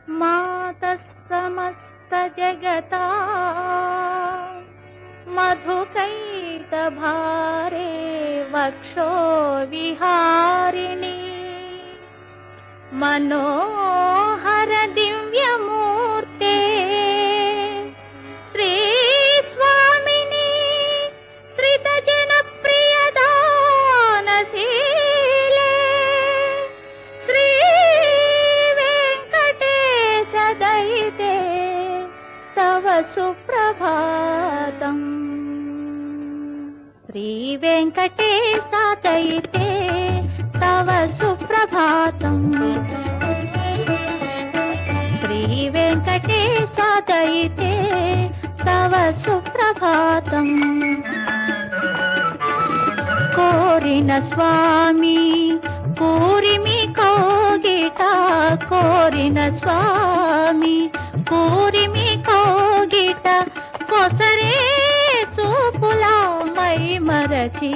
मातः समस्तजगता मधुकैटभारे वक्षो विहारिणि मनोहर दिव्यमूर्ते श्रीस्वामिनि श्रितजनप्रियदानशीले श्रीवेङ्कटेशदयिते तव सुप्रभातम् श्रीवेङ्कटेशदयिते तव सुप्रभातम् श्रीवेङ्कटेशदयिते तव सुप्रभातम् కోరిన స్వామి కూరిమి కోగిట కోరిన స్వామి కూరిమి కోగిట కొసరే చూపులా మై మరచి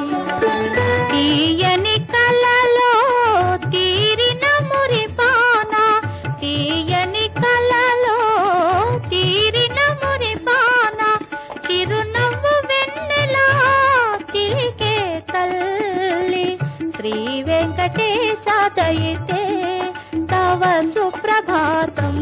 తీయని కలలో తీరిన మురిపాన తీయని కలలో తీరిన మురిపాన చిరునవ్వు వెన్నెలా చిలికే తల్లి శ్రీ వెంకటేశ దయితే తవ సుప్రభాతం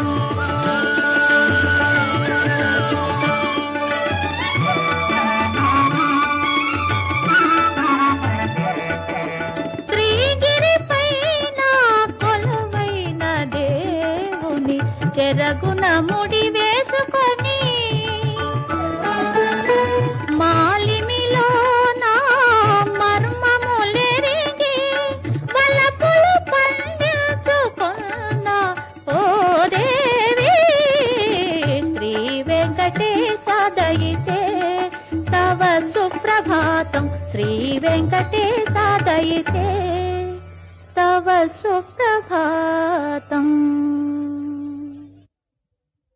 శ్రీగిరిపైన కొలువైన దేవుని చెరగున ముడి వేసుకొని మాలిమిలో నా మర్మములెరిగి వలపులు పండించుకున్న ఓ దేవి శ్రీ వెంకటేశ దయితే తవ సుప్రభాతం శ్రీ వెంకటేశ దయితే తవ సుప్రభాతం